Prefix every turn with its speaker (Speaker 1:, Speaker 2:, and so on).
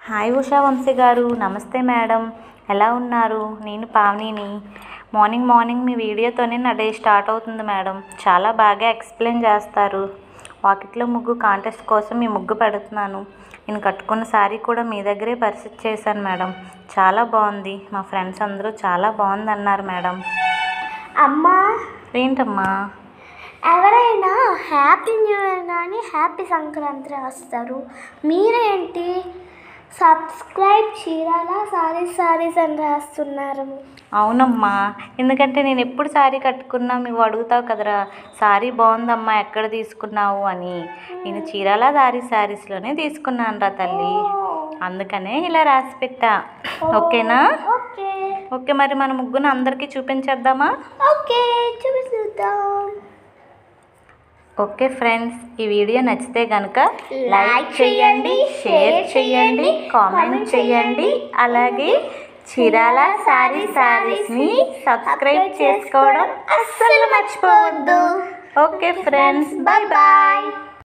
Speaker 1: hi Usha Vamsi గారు నమస్తే madam ఎలా ఉన్నారు నేను పావనిని మార్నింగ్ మార్నింగ్ మీ వీడియోతోనే నా డే స్టార్ట్ అవుతుంది మేడం చాలా బాగా ఎక్స్ప్లెయిన్ చేస్తారు వాకిట్లో ముగ్గు కాంటెస్ట్ కోసం మీ ముగ్గు పెడుతున్నాను నేను కట్టుకున్న శారీ కూడా మీ దగ్గరే పర్చేస్ చేశాను మేడం చాలా బాగుంది మా ఫ్రెండ్స్ అందరూ చాలా బాగుంది అన్నారు మేడం
Speaker 2: అమ్మా
Speaker 1: ఏంటమ్మా
Speaker 2: ఎవరైనా హ్యాపీ న్యూ ఇయర్ కానీ హ్యాపీ సంక్రాంతి రాస్తారు మీరేంటి సబ్స్క్రైబ్ చీరాల సారీస్ సారీస్ అని రాస్తున్నారు
Speaker 1: అవునమ్మా ఎందుకంటే నేను ఎప్పుడు శారీ కట్టుకున్నా నువ్వు అడుగుతావు కదరా శారీ బాగుందమ్మా ఎక్కడ తీసుకున్నావు అని నేను చీరాల దారి శారీస్లోనే తీసుకున్నాను రా తల్లి అందుకనే ఇలా రాసి పెట్టా ఓకేనా
Speaker 2: ఓకే
Speaker 1: ఓకే మరి మన ముగ్గును అందరికీ చూపించేద్దామా
Speaker 2: ఓకే చూపిద్దాం
Speaker 1: ఓకే ఫ్రెండ్స్ ఈ వీడియో నచ్చితే కనుక
Speaker 2: Like
Speaker 1: లైక్ చేయండి షేర్ చేయండి కామెంట్ చేయండి అలాగే చీరాల సారీ సారీస్ని సబ్స్క్రైబ్ చేసుకోవడం అస్సలు మర్చిపోవద్దు ఓకే ఫ్రెండ్స్ బాయ్ బాయ్